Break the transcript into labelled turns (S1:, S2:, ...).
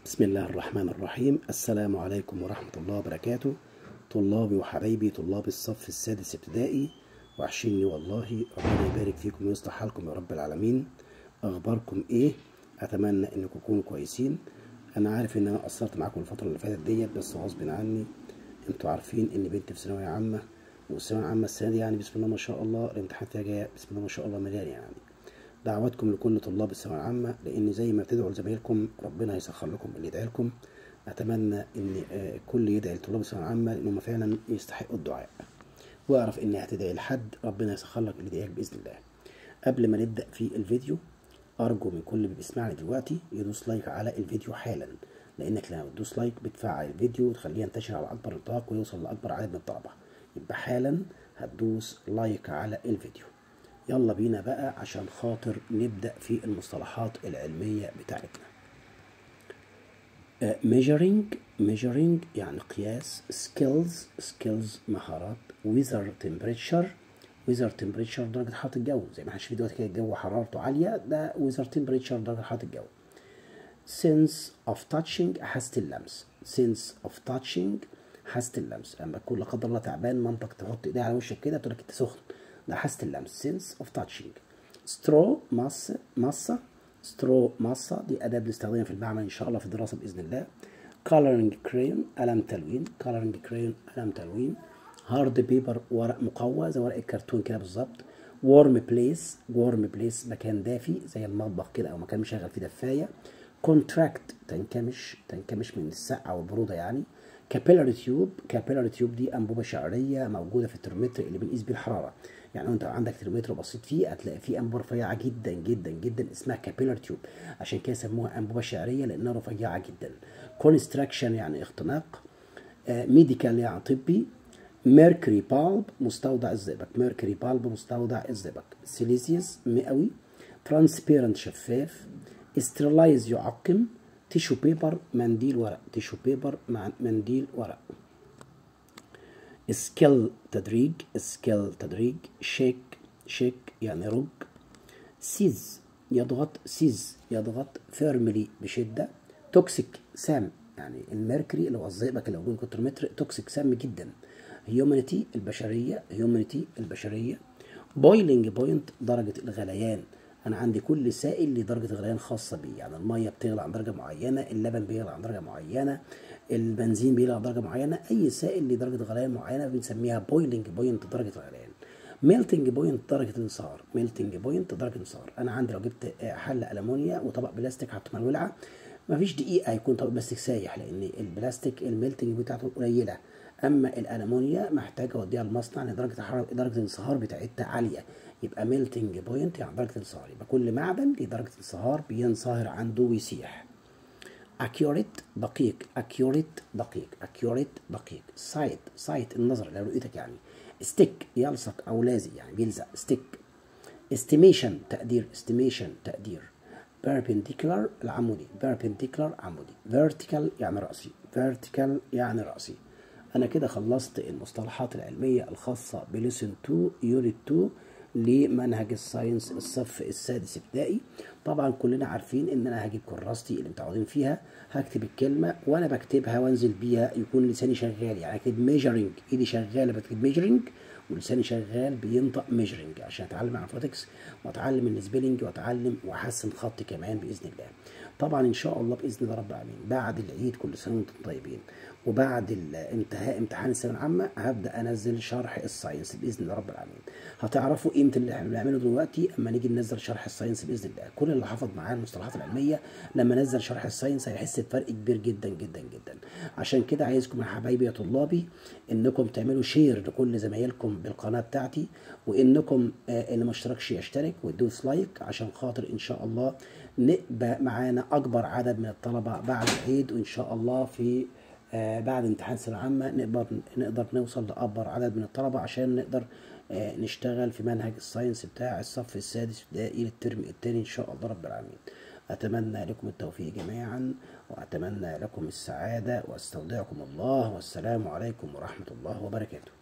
S1: بسم الله الرحمن الرحيم السلام عليكم ورحمة الله وبركاته طلابي وحبايبي طلاب الصف السادس ابتدائي وحشني والله ربنا يبارك فيكم ويصلح حالكم يا رب العالمين اخباركم ايه اتمنى انكم تكونوا كويسين انا عارف ان انا قصرت معاكم الفترة اللي فاتت ديت بس غصب عني انتوا عارفين ان بنتي في ثانوية عامة والثانوية العامة السنة دي يعني بسم الله ما شاء الله الامتحانات فيها جاية بسم الله ما شاء الله مليان يعني دعواتكم لكل طلاب الثانويه العامه لان زي ما بتدعوا لزمايلكم ربنا هيسخر لكم اللي يدعي لكم اتمنى ان الكل يدعي لطلاب الثانويه العامه لانهم فعلا يستحقوا الدعاء واعرف ان هتدعي لحد ربنا يسخر لك اللي يدعيك باذن الله قبل ما نبدا في الفيديو ارجو من كل اللي بيسمعني دلوقتي يدوس لايك على الفيديو حالا لانك لما بتدوس لايك بتفعل الفيديو وتخليه ينتشر على اكبر نطاق ويوصل لاكبر عدد من الطلبه يبقى حالا هتدوس لايك على الفيديو يلا بينا بقى عشان خاطر نبدأ في المصطلحات العلمية بتاعتنا uh, measuring measuring يعني قياس skills skills مهارات weather temperature weather temperature درجة حرارة الجو زي ما احنا شايفين دلوقتي كده الجو حرارته عالية ده weather temperature درجة حرارة الجو sense of touching حاسة اللمس sense of touching حاسة اللمس لما تكون لا قدر الله تعبان مامتك تحط ايديها على وشك كده تقول لك انت سخن ده حاسة اللمس sense of touching straw مصة مصة straw مصة دي أداة بنستخدمها في المعمل إن شاء الله في الدراسة بإذن الله coloring crayon قلم تلوين coloring crayon قلم تلوين hard paper ورق مقوى زي ورق الكرتون كده بالظبط warm place warm place مكان دافي زي المطبخ كده أو مكان مشغل فيه دفاية contract تنكمش تنكمش من السقعة والبرودة يعني كابيلاري تيوب كابيلاري تيوب دي انبوبه شعريه موجوده في الترمومتر اللي بنقيس بيه الحراره يعني انت عندك ترمومتر بسيط فيه هتلاقي فيه انبوبه رفيعه جدا جدا جدا اسمها كابيلاري تيوب عشان كده سموها انبوبه شعريه لانها رفيعه جدا كونستراكشن يعني اختناق ميديكال يعني طبي ميركوري بالب مستودع الزئبق ميركوري بالب مستودع الزئبق سيليزيوس مئوي ترانسبيرنت شفاف استرلايز يعقم تيشو بيبر منديل ورق تيشو بيبر مع منديل ورق سكيل تدريج سكيل تدريج شيك شيك يعني رج سيز يضغط سيز يضغط فيرملي بشدة توكسيك سام يعني الميركوري اللي هو الزئبق اللي موجود كترومتر توكسيك سام جدا هيومانيتي البشرية هيومانيتي البشرية بويلنج بوينت درجة الغليان انا عندي كل سائل له درجه غليان خاصه بيه يعني الميه بتغلى عن درجه معينه اللبن بيغلى عن درجه معينه البنزين بيغلى عن درجه معينه اي سائل له درجه غليان معينه بنسميها بويلنج بوينت درجه الغليان ميلتنج بوينت درجه الانصهار ميلتنج بوينت درجه الانصهار انا عندي لو جبت حله المونيا وطبق بلاستيك حطيته على الولعه مفيش دقيقه هيكون طبق بلاستيك سايح لان البلاستيك الميلتنج بتاعته قليله اما الالمونيا محتاجه اوديها المصنع لدرجه الحراره درجه الانصهار بتاعتها عاليه يبقى ميلتنج بوينت يعني درجه الانصهار يبقى كل معدن ليه درجه انصهار بينصهر عنده ويسيح accurate دقيق accurate دقيق accurate دقيق سايت سايت النظر لرؤيتك يعني ستيك يلصق او لازق يعني بيلزق ستيك estimation تقدير estimation تقدير perpendicular العمودي perpendicular عمودي vertical يعني رأسي vertical يعني رأسي انا كده خلصت المصطلحات العلمية الخاصة بليسن 2 يونت 2 لمنهج الساينس الصف السادس ابتدائي طبعا كلنا عارفين ان انا هجيب كراستي اللي متعودين فيها هكتب الكلمه وانا بكتبها وانزل بيها يكون لساني شغال يعني اكتب ميجرنج ايدي شغاله بكتب ميجرنج ولساني شغال بينطق ميجرنج عشان اتعلم انفوتكس واتعلم السبيلنج واتعلم واحسن خطي كمان باذن الله طبعا ان شاء الله باذن الله رب العالمين بعد العيد كل سنه وانتم طيبين وبعد انتهاء امتحان الثانويه العامه هبدا انزل شرح الساينس باذن الله رب العالمين هتعرفوا قيمه اللي احنا بنعمله دلوقتي اما نيجي ننزل شرح الساينس باذن الله كل اللي حفظ معايا المصطلحات العلميه لما نزل شرح الساينس هيحس بفرق كبير جدا جدا جدا عشان كده عايزكم يا حبايبي يا طلابي انكم تعملوا شير لكل زمايلكم بالقناه بتاعتي وانكم آه اللي ما اشتركش يشترك ويدوس لايك عشان خاطر ان شاء الله نبقى معانا اكبر عدد من الطلبه بعد العيد وان شاء الله في آه بعد امتحان الثانويه العامه نقدر نقدر نوصل لاكبر عدد من الطلبه عشان نقدر آه نشتغل في منهج الساينس بتاع الصف السادس ابتدائي للترم الثاني ان شاء الله رب العالمين اتمنى لكم التوفيق جميعا واتمنى لكم السعاده واستودعكم الله والسلام عليكم ورحمه الله وبركاته